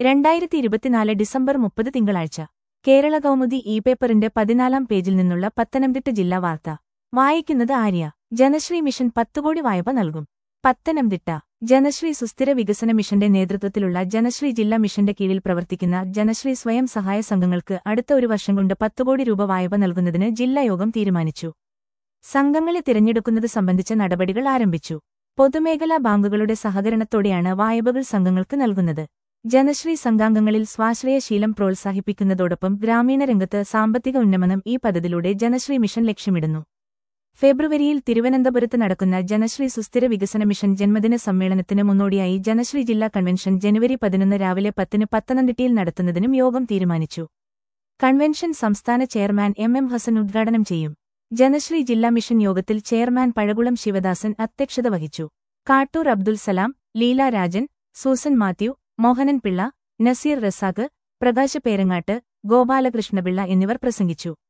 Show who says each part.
Speaker 1: രണ്ടായിരത്തി ഇരുപത്തിനാല് ഡിസംബർ മുപ്പത് തിങ്കളാഴ്ച കേരള കൗമുദി ഇ പേപ്പറിന്റെ പതിനാലാം പേജിൽ നിന്നുള്ള പത്തനംതിട്ട ജില്ലാ വാർത്ത വായിക്കുന്നത് ആര്യ ജനശ്രീ മിഷൻ പത്ത് കോടി വായ്പ നൽകും പത്തനംതിട്ട ജനശ്രീ സുസ്ഥിര വികസന മിഷന്റെ നേതൃത്വത്തിലുള്ള ജനശ്രീ ജില്ലാ മിഷന്റെ കീഴിൽ പ്രവർത്തിക്കുന്ന ജനശ്രീ സ്വയം സഹായ സംഘങ്ങൾക്ക് അടുത്ത ഒരു വർഷം കൊണ്ട് പത്ത് കോടി രൂപ വായ്പ നൽകുന്നതിന് ജില്ലാ യോഗം തീരുമാനിച്ചു സംഘങ്ങളെ തിരഞ്ഞെടുക്കുന്നത് സംബന്ധിച്ച നടപടികൾ ആരംഭിച്ചു പൊതുമേഖലാ ബാങ്കുകളുടെ സഹകരണത്തോടെയാണ് വായ്പകൾ സംഘങ്ങൾക്ക് നൽകുന്നത് ജനശ്രീ സംഘാംഗങ്ങളിൽ സ്വാശ്രയശീലം പ്രോത്സാഹിപ്പിക്കുന്നതോടൊപ്പം ഗ്രാമീണ രംഗത്ത് സാമ്പത്തിക ഉന്നമനം ഈ പദ്ധതിയിലൂടെ ജനശ്രീ മിഷൻ ലക്ഷ്യമിടുന്നു ഫെബ്രുവരിയിൽ തിരുവനന്തപുരത്ത് നടക്കുന്ന ജനശ്രീ സുസ്ഥിര വികസന മിഷൻ ജന്മദിന സമ്മേളനത്തിന് മുന്നോടിയായി ജനശ്രീ ജില്ലാ കൺവെൻഷൻ ജനുവരി പതിനൊന്ന് രാവിലെ പത്തിന് പത്തനംതിട്ടയിൽ നടത്തുന്നതിനും യോഗം തീരുമാനിച്ചു കൺവെൻഷൻ സംസ്ഥാന ചെയർമാൻ എം എം ഹസൻ ഉദ്ഘാടനം ചെയ്യും ജനശ്രീ ജില്ലാ മിഷൻ യോഗത്തിൽ ചെയർമാൻ പഴകുളം ശിവദാസൻ അധ്യക്ഷത വഹിച്ചു കാട്ടൂർ അബ്ദുൽ സലാം ലീല രാജൻ സൂസൻ മാത്യു മോഹനൻ പിള്ള നസീർ റസാഖ് പ്രകാശ് പേരങ്ങാട്ട് ഗോപാലകൃഷ്ണപിള്ള എന്നിവർ പ്രസംഗിച്ചു